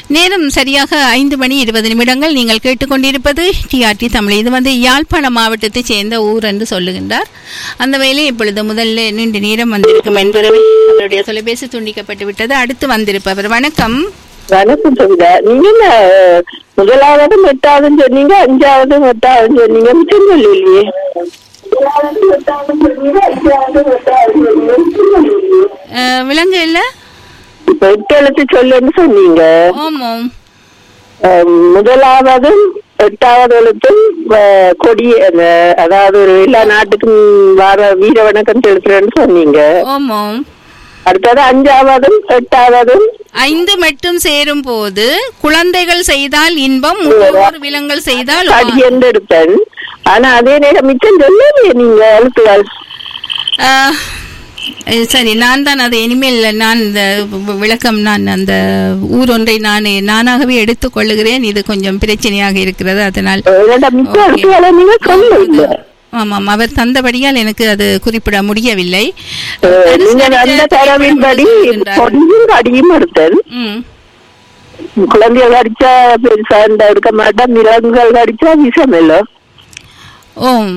நேரம் சரியாக ஐந்து மணி இருபது நிமிடங்கள் நீங்கள் கேட்டுக்கொண்டிருப்பது டிஆர்டி தமிழ் இது வந்து யாழ்ப்பாண மாவட்டத்தைச் சேர்ந்த ஊர் என்று சொல்லுகின்றார் அந்த வேலை இப்பொழுது முதல்ல நீண்ட நேரம் வந்திருக்கும் என்பவரை அவருடைய தொலைபேசி துண்டிக்கப்பட்டு விட்டது அடுத்து வந்திருப்பவர் வணக்கம் வணக்கம் சவிதா நீங்க என்ன அஹ், முதலாவது எட்டாவதுன்னு சொன்னீங்க அஞ்சாவது எட்டாவதுன்னு சொன்னீங்க மிச்சம் இல்லையே அஹ், விலங்கு இல்ல இப்ப எட்டு எழுத்து சொல்லுன்னு சொன்னீங்க ஆமாம் அஹ், முதலாவதும் எட்டாவது எழுத்தும் அஹ், கொடி அந்த, அதாவது ஒரு எல்லா நாட்டுக்கும் வர வீர வணக்கம் செலுத்துறேன்னு சொன்னீங்க ஆமாம் அடுத்தது அஞ்சாவதும் எட்டாவதும் ஐந்து மட்டும் சேரும் போது குழந்தைகள் செய்தால் இன்பம் முதியோர் விலங்குகள் செய்தால் அடி என்று எடுத்தேன் ஆனா அதே நேரம் மிச்சம் சொல்லலையே நீங்க எழுத்துகள் ஆஹ், அஹ் சரி நான் தான் அதை இனிமேல் நான் இந்த வி- விளக்கம் நான் அந்த ஊர் ஒன்றை நான் நானாகவே எடுத்துக் கொள்ளுகிறேன் இது கொஞ்சம் பிரச்சனையாக இருக்கிறது அதனால் என்னடா மிச்சம் Okay. எழுத்துக்களை நீங்க சொல்லுங்க ஆமாம் அவர் தந்தபடியால் எனக்கு அது குறிப்பிட முடியவில்லை அஹ், நீங்க அந்த தரவின்படி சொல்கின்றார். பொடியும் அடியும் எடுத்தேன் ம் குழந்தைகள் அடிச்சா பெருசா இந்த எடுக்க மாட்டேன் மிளகுகள் அடிச்சா விஷம் இல்லை ஓம்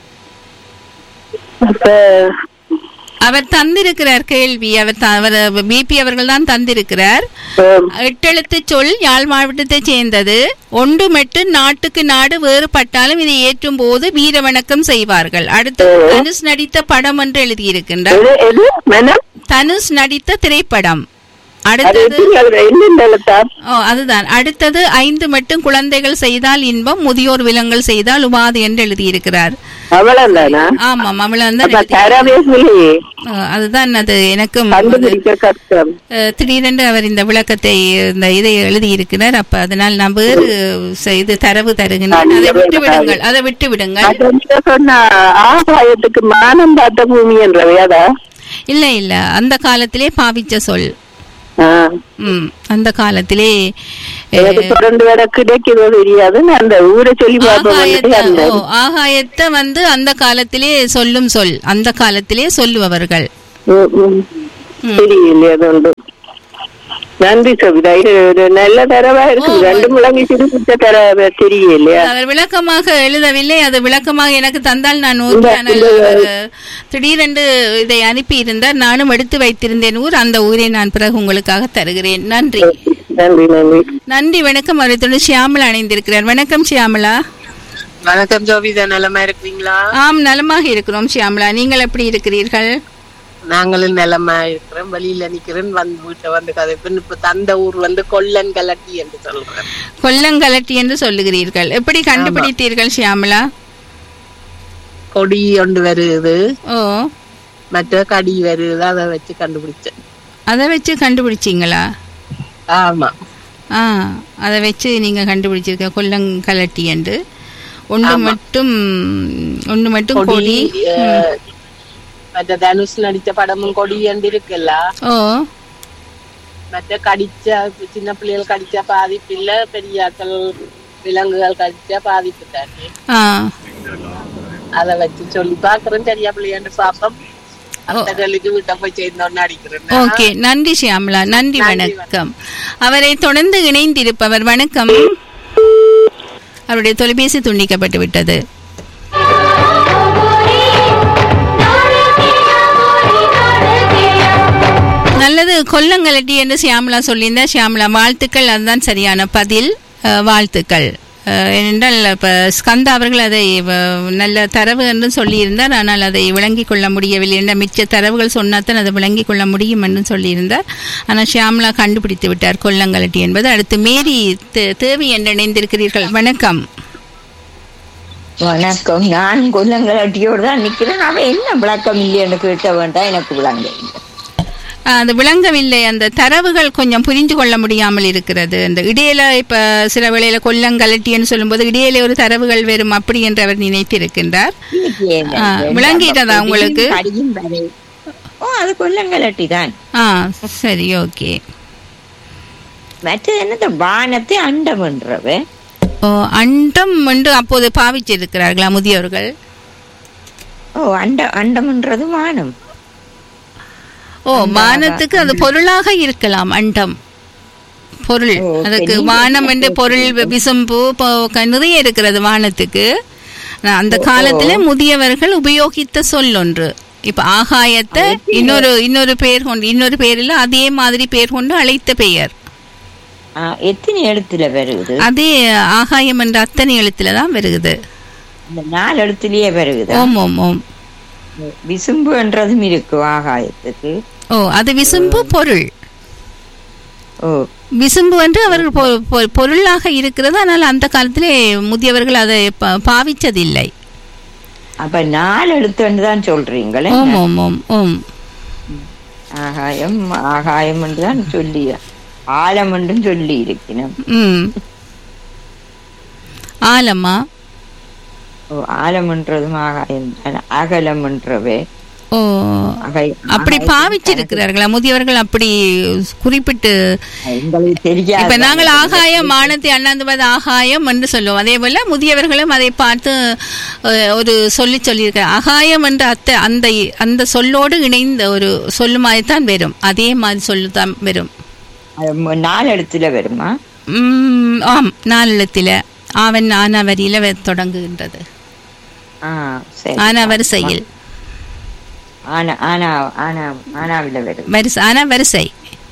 அப்ப அவர் தந்திருக்கிறார் கேள்வி அவர் த- அவர் பிபி அவர்கள் தான் தந்திருக்கிறார் அஹ், எட்டெழுத்து சொல் யாழ் மாவட்டத்தைச் சேர்ந்தது ஒன்று மட்டும் நாட்டுக்கு நாடு வேறுபட்டாலும் இதை ஏற்றும் போது வீர வணக்கம் செய்வார்கள் அடுத்து தனுஷ் நடித்த படம் என்று எழுதியிருக்கின்றார் எது எது மனம் தனுஷ் நடித்த திரைப்படம் அது அடுத்தது எப்படி எழுத என்னென்ன எழுத்தா ஓ அதுதான் அடுத்தது ஐந்து மட்டும் குழந்தைகள் செய்தால் இன்பம் முதியோர் விலங்குகள் செய்தால் உபாது என்று எழுதியிருக்கிறார் அவ்வளவுதானா ஆமாம் அவளன் தான் அப்ப தரவே இல்லையே அதுதான் அது எனக்கும் அது- கண்டுபிடிக்க கஷ்டம் அஹ், திடீரென்று அவர் இந்த விளக்கத்தை இந்த இதை எழுதியிருக்கிறார் அப்ப அதனால் நான் வேறு ச- இது தரவு தருகின்றேன் அதை விட்டு விடுங்கள் அதை விட்டு விடுங்கள் அது நீங்க சொன்ன ஆகாயத்துக்கு மானம் பார்த்த பூமி என்றவை அதா இல்ல இல்ல அந்த காலத்திலே பாவிச்ச சொல் ஆ. ம் அந்த காலத்திலே அஹ், எனக்கு தொடர்ந்து வேற கிடைக்கிறதோ தெரியாது நான் அந்த ஊரை சொல்லி பார்ப்பேன் ஆகாயத்தை அந்த ஓ, ஆகாயத்தை வந்து அந்த காலத்திலே சொல்லும் சொல் அந்த காலத்திலே சொல்லுபவர்கள் ம், ம். தெரியலையே அது ஒன்று நன்றி சபிதா இது ஒரு நல்ல தரவா இருக்கு ரெண்டு முழங்கி சிறுபிச்ச தர தெரியலையா அவர் விளக்கமாக எழுதவில்லை அது விளக்கமாக எனக்கு தந்தால் நான் ஓகே ஆனால் அவர் திடீரென்று இதை அனுப்பி இருந்தார் நானும் எடுத்து வைத்திருந்தேன் ஊர் அந்த ஊரை நான் பிறகு உங்களுக்காக தருகிறேன் நன்றி நன்றி நன்றி நன்றி வணக்கம் அவரை ஷியாமலா அணைந்திருக்கிறார் வணக்கம் ஷியாமலா வணக்கம் ஜோபிதா நலமா இருக்கிறீங்களா ஆம் நலமாக இருக்கிறோம் ஷியாமலா நீங்கள் எப்படி இருக்கிறீர்கள் நாங்களும் நலமா இருக்கிறோம் வெளியில நிக்கிறேன் வந்து வீட்டை வந்து கதை இப்ப தந்த ஊர் வந்து கொல்லன் கலட்டி என்று சொல்றேன் கொல்லங்கலட்டி என்று சொல்லுகிறீர்கள் எப்படி கண்டுபிடித்தீர்கள் ஷியாமலா கொடி ஒன்று வருது ஓ மற்ற கடி வருது அதை வச்சு கண்டுபிடிச்சேன் அதை வச்சு கண்டுபிடிச்சிங்களா ஆமா ஆ அதை வச்சு நீங்க கண்டுபிடிச்சிருக்க கொல்லங்கலட்டி என்று ஒன்று மட்டும் ஒன்று மட்டும் கொடி கொடி அஹ், மற்ற தனுஷ் நடிச்ச படமும் கொடி என்று இருக்குல்ல ஓ மற்ற கடிச்ச சின்ன பிள்ளைகள் கடிச்ச பாதிப்பு இல்ல பெரியாக்கள் விலங்குகள் கடிச்ச பாதிப்பு தானே ஆ அதை வச்சு சொல்லி பாக்குறேன் சரியா பிள்ளையாண்டு பாப்போம் அந்த கேள்விக்கு வீட்டை போய் சேர்ந்தோன்னு அடிக்கிறேன் ஓகே நன்றி ஷியாமலா நன்றி வணக்கம் அவரை தொடர்ந்து இணைந்திருப்பவர் வணக்கம் அவருடைய தொலைபேசி துண்டிக்கப்பட்டு விட்டது நல்லது கொல்லங்கலட்டி என்று ஷியாமலா சொல்லியிருந்தா ஷியாமலா வாழ்த்துக்கள் அதுதான் சரியான பதில் அஹ், வாழ்த்துக்கள் அஹ், ஏனென்றால் இப்போ ஸ்கந்தா அவர்கள் அதை வ- நல்ல தரவு என்று சொல்லியிருந்தார் ஆனால் அதை விளங்கிக் கொள்ள முடியவில்லை என்ற மிச்ச தரவுகள் சொன்னாதான் அதை விளங்கிக் கொள்ள முடியும் என்று சொல்லியிருந்தார் ஆனால் ஷியாமலா கண்டுபிடித்து விட்டார் கொல்லங்கலட்டி என்பது அடுத்து மேரி தே- தேவி என்று இணைந்திருக்கிறீர்கள் வணக்கம் வணக்கம் நான் கொல்லங்கலட்டியோடு தான் நிக்கிறேன் அவன் என்ன விளக்கம் இல்லைன்னு கேட்ட வேண்டாம் எனக்கு விளங்க இல்லை அஹ், அது விளங்கவில்லை அந்த தரவுகள் கொஞ்சம் புரிந்து கொள்ள முடியாமல் இருக்கிறது அந்த இடையில இப்ப சில வேளையில கொல்லங்கலட்டின்னு சொல்லும்போது இடையில ஒரு தரவுகள் வரும் அப்படி என்று அவர் நினைத்திருக்கின்றார் இன்னைக்கு என்ன? ஆ, விளங்கிட்டதா உங்களுக்கு? கடியும் வரை. ஓ அது கொல்லங்கலட்டி தான் ஆ சரி ஓகே மற்றது என்னது வானத்தை அண்டம்ன்றவ ஓ அண்டம் என்று அப்போது பாவிச்சிருக்கிறார்களா முதியோர்கள் ஓ அண்ட அண்டம்ன்றது வானம் ஓ வானத்துக்கு அது பொருளாக இருக்கலாம் அண்டம் பொருள் ஓ, அதுக்கு பெரிய வானம் என்று பொருள் விசும்பு பொ- க- நிறைய இருக்கிறது வானத்துக்கு ஆனா, அந்த காலத்துல முதியவர்கள் உபயோகித்த சொல் ஒன்று இப்ப ஆகாயத்தை இன்னொரு இன்னொரு பெயர் கொண்டு இன்னொரு பேரில் அதே மாதிரி பேர் கொண்டு அழைத்த பெயர் ஆ, எத்தனை எழுத்துல வருகுது அதே ஆகாயம் என்ற அத்தனை எழுத்துல தான் வருகுது இந்த நாலு எழுத்துலயே வருகுது ஓம் ஓம் ஓம் விசும்பு என்றதும் இருக்கு ஆகாயத்துக்கு ஓ அது விசும்பு பொருள் ஓ விசும்பு என்று அவர்கள் பொ- பொ- பொருளாக இருக்கிறது ஆனால் அந்த காலத்திலே முதியவர்கள் அதை ப- பாவிச்சதில்லை அப்ப நாலு எழுத்துன்னு தான் சொல்றீங்களே ஓம் ஓம் ஓம் ஓம் ஆகாயம் ஆகாயம் என்று தான் சொல்லி ஆலம் என்றும் சொல்லி இருக்கிறோம் ம் ஆலமா ஓ ஆலம் என்றதும் ஆகாயம் தான் அகலம் என்றவே ஓ அகை- அப்படி ஆகாயத்தின் பாவிச்சிருக்கிறார்களா முதியவர்கள் அப்படி குறிப்பிட்டு எங்களுக்கு தெரியாது இப்ப நாங்கள் ஆகாயம் மானத்தை அண்ணாந்துவது ஆகாயம் என்று சொல்லுவோம் அதே போல முதியவர்களும் அதை பார்த்து அஹ், ஒரு சொல்லி சொல்லியிருக்க ஆகாயம் என்ற அத்த அந்த அந்த சொல்லோடு இணைந்த ஒரு சொல்லுமாதிரி தான் வரும் அதே மாதிரி சொல்லு தான் வரும் அது மு- நாலு எழுத்துல வருமா ம், ஆம் நாலெழுத்தில ஆவன் ஆனா வரியில வ- தொடங்குகின்றது ஆ சரி ஆனா வரிசையில் ஆனா ஆனா ஆனா ஆனாவில வருது வரிசை ஆனா வரிசை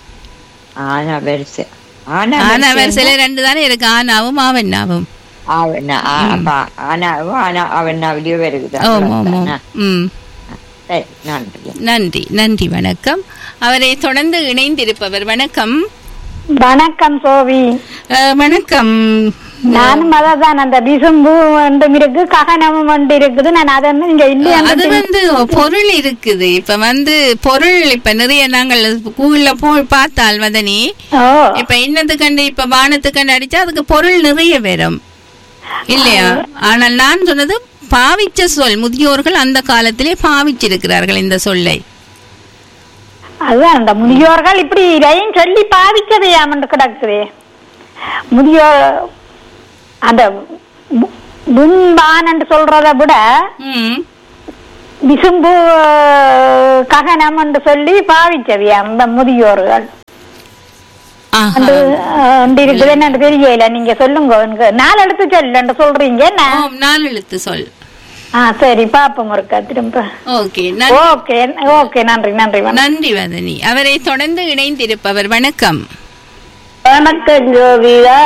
ஆனா வரிசை ஆனா ஆனா வரிசை வரிசையில ரெண்டு தானே இருக்கு ஆனாவும் ஆவன்னாவும் அவன் அப்ப ஆனாவும் ஆனா அவனாவிலயோ வருகுது ஓம் ஓம் ஓம் அவ்வளவுதானா? ம் சரி நன்றி நன்றி நன்றி வணக்கம் அவரை தொடர்ந்து இணைந்திருப்பவர் வணக்கம் வணக்கம் சோவி அஹ், வணக்கம் நானும் அதான் அந்த விசும்பு ஒன்றும் இருக்கு ககனமும் ஒன்று இருக்குது நான் அதை வந்து இங்க அது இல்லையான்னு வந்து பொருள் இருக்குது இப்ப வந்து பொருள் இப்ப நிறைய நாங்கள் கூகுள்ல போய் பார்த்தால் வதனி ஓ இப்ப இன்னத்துக்கண்டு இப்ப வானத்துக்கண்டு அடிச்சா அதுக்கு பொருள் நிறைய வரும் இல்லையா ஆனால் நான் சொன்னது பாவிச்ச சொல் முதியோர்கள் அந்த காலத்திலே பாவிச்சிருக்கிறார்கள் இந்த சொல்லை அதுதான் அந்த முதியோர்கள் இப்படி இதையும் சொல்லி பாதிக்கதையாமன்று கிடக்குதே முதியோர் அந்த மு- முன்பான் என்று சொல்றதை விட ம் விசும்பு ககனம் என்று சொல்லி பாவிச்சது அந்த முதியோர்கள் ஆஹா அந்த அண்டு இருக்குது என்னன்னு தெரியல நீங்க சொல்லுங்க எனக்கு நாலு எடுத்து சொல்லு சொல்றீங்க என்ன ஓம் நாலெழுத்து சொல் ஆ சரி பாப்போம் இருக்கா திரும்ப ஓகே நன்றி ஓகே ஓகே நன்றி நன்றி வணக்கம் நன்றி வதனி அவரை தொடர்ந்து இணைந்திருப்பவர் வணக்கம் வணக்கம் ஜோதிடா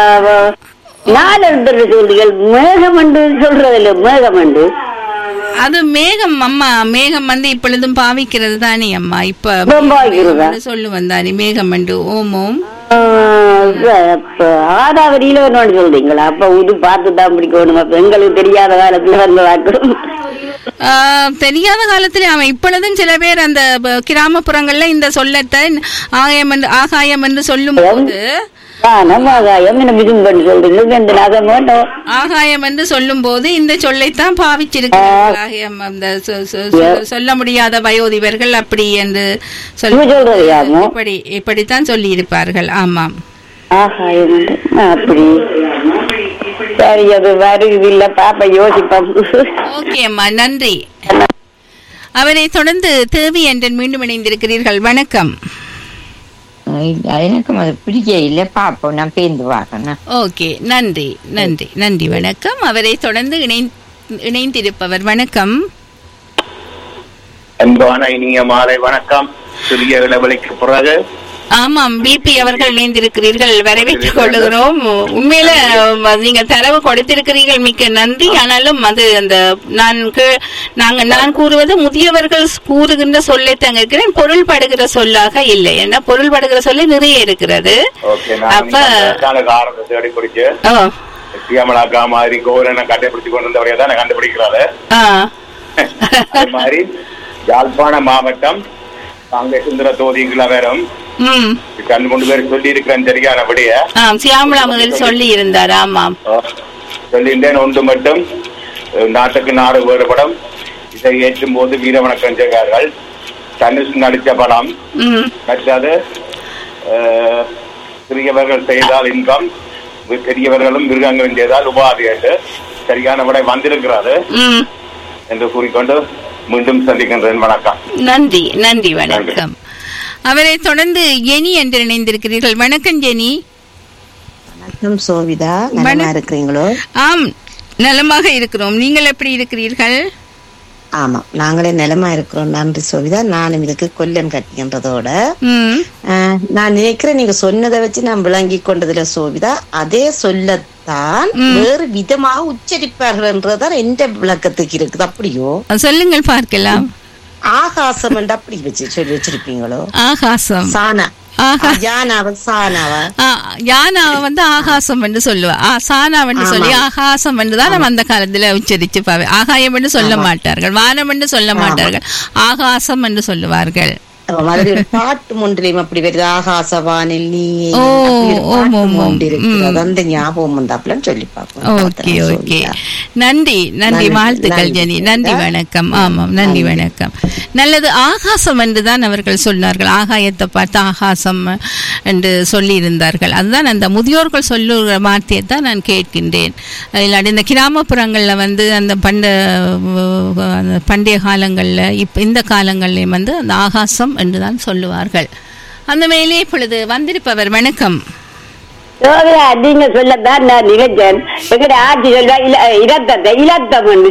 நாலு சொல்றீர்கள் மேகமண்டு சொல்றதில்ல மேகமண்டு அது மேகம் அம்மா மேகம் வந்து இப்பொழுதும் பாவிக்கிறது தானே அம்மா இப்ப இப்ப பாவிக்கிறதா? சொல்லுவன் தானே மேகம் அண்டு ஓம் ஓம் ஆதாவரியில ஒன்று சொல்றீங்களா அப்ப இது பார்த்து தான் பிடிக்கணும் அப்ப எங்களுக்கு தெரியாத காலத்துல வந்ததாக்கணும் ஆ, தெரியாத காலத்துல அவன் இப்பொழுதும் சில பேர் அந்த ப- கிராமப்புறங்கள்ல இந்த சொல்லத்தை ஆகாயம் என்று ஆகாயம் என்று சொல்லும் போது ஆகாயம் என்ன மிதும் பண்ணி சொல்றீங்க ரெண்டு நாகம் வேண்டாம் ஆகாயம் என்று சொல்லும் போது இந்த சொல்லைத்தான் பாவிச்சிருக்கிறார்கள் ஆகாயம் அந்த சொ- சொ- சொ- சொல்ல முடியாத வயோதிபர்கள் அப்படி என்று இவ சொல்லி சொல்றது யாமோ இப்படி இப்படித்தான் சொல்லி இருப்பார்கள் ஆமாம் ஆகாயம் வந்து அப்படி சரி அது வருது இல்ல பாப்பா யோசிப்போம் ஓகே அம்மா நன்றி அவரை தொடர்ந்து தேவி என்றன் மீண்டும் இணைந்திருக்கிறீர்கள் வணக்கம் இல்ல, எனக்கும் அது பிடிக்க இல்லை பாப்போம் நான் பேந்து பார்க்கணும் ஓகே நன்றி நன்றி நன்றி வணக்கம் அவரை தொடர்ந்து இணை இணைந்திருப்பவர் வணக்கம் அன்பான இனிய மாலை வணக்கம் சிறிய இளவெளிக்கு பிறகு ஆமாம் பிபி அவர்கள் இணைந்திருக்கிறீர்கள் வரவேற்றுக் கொள்ளுகிறோம் உண்மையில அஹ், நீங்க தரவு கொடுத்திருக்கிறீர்கள் மிக்க நன்றி ஆனாலும் அது அந்த நான் கே- நாங்க நான் கூறுவது முதியவர்கள் கூறுகின்ற சொல்லை தங்க இருக்கிறேன் பொருள் படுகிற சொல்லாக இல்லை ஏன்னா பொருள் படுகிற சொல்லி நிறைய இருக்கிறது ஓகே நான் அப்ப அதற்கான காரணத்தை தேடி பிடிச்சு ஓ சியாமலாக்கா மாதிரி கோவலனை கண்டுபிடிச்சு கொண்டு வந்தவரையா தான் கண்டுபிடிக்கிறாரு ஆ அது மாதிரி யாழ்ப்பாண மாவட்டம் அங்கே சுந்தர தோதிகள வேறும் ம் கண் கொண்டு பேர் சொல்லி இருக்கிறேன் சரியானபடிய ஆம் சியாமலா முதல் சொல்லி இருந்தார் ஆமாம் சொல்லின்றேன் ஒன்று மட்டும் அஹ், நாட்டுக்கு நாடு வேறுபடும் இதை ஏற்றும் போது வீர வணக்கம் செய்வார்கள் தனுஷ் நடித்த படம் ம் மற்றது அஹ், சிறியவர்கள் செய்தால் இன்பம் பெரியவர்களும் மிருகங்களும் செய்தால் உபாதி என்று சரியான விடை வந்திருக்கிறது ம் என்று கூறிக்கொண்டு மீண்டும் சந்திக்கின்றேன் வணக்கம் நன்றி நன்றி வணக்கம் அவரை தொடர்ந்து ஜெனி என்று இணைந்திருக்கிறீர்கள் வணக்கம் ஜெனி வணக்கம் சோவிதா நலமா வணக்கம். இருக்கிறீங்களோ ஆம் நலமாக இருக்கிறோம் நீங்கள் எப்படி இருக்கிறீர்கள் ஆமா நாங்களே நிலமா இருக்கிறோம் நன்றி சோவிதா நானும் இதுக்கு கொல்லன் கட்டின்றதோட ம் ஆஹ், நான் நினைக்கிறேன் நீங்க சொன்னதை வச்சு நான் விளங்கி கொண்டதுல சோவிதா அதே சொல்லத்தான் வேறு விதமாக உச்சரிப்பார்கள் என்றதான் எந்த விளக்கத்துக்கு இருக்குது அப்படியோ சொல்லுங்கள் பார்க்கலாம் ஆகாசம் என்று அப்படி வச்சு சொல்லி வச்சிருப்பீங்களோ ஆகாசம் சானா ஆகா யானாவா சானாவா ஆ, யானாவை வந்து ஆகாசம் என்று சொல்லுவா ஆ, சானா என்று சொல்லி ஆகாசம் என்று தான் நம்ம அந்த காலத்துல உச்சரிச்சு பாவே ஆகாயம் என்று சொல்ல மாட்டார்கள் வானம் என்று சொல்ல மாட்டார்கள் ஆகாசம் என்று சொல்லுவார்கள் ஆமா, அதுல ஒரு பாட்டு ஒன்றிலையும் அப்படி வருது ஆகாசவானில் நீ ஓ, அப்படி ஒரு ஓம், பாட்டு ஓம், ஓம். ஒன்று இருக்கிறது. அந்த ஞாபகம் வந்தாப்புலன்னு சொல்லி பார்ப்போம் ஓகே ஓகே நன்றி நன்றி வாழ்த்துக்கள் நன்றி. ஜெனி நன்றி வணக்கம் ஆமாம் நன்றி வணக்கம் நல்லது ஆகாசம் என்று தான் அவர்கள் சொன்னார்கள் ஆகாயத்தை பார்த்து ஆகாசம் என்று சொல்லியிருந்தார்கள் அதுதான் அந்த முதியோர்கள் சொல்லுகிற வார்த்தையை தான் நான் கேட்கின்றேன் இல்லாட்டி இந்த கிராமப்புறங்களில் வந்து அந்த பண்ட அந்த பண்டைய காலங்களில் இப்போ இந்த காலங்கள்லையும் வந்து அந்த ஆகாசம் என்று தான் சொல்லுவார்கள் அந்த மேலே இப்பொழுது வந்திருப்பவர் வணக்கம் சோதரா நீங்க சொல்லத்தான் நான் நினைச்சேன் எங்கட ஆட்சி சொல்வா இல- இரத்தத்தை இலத்தம் என்று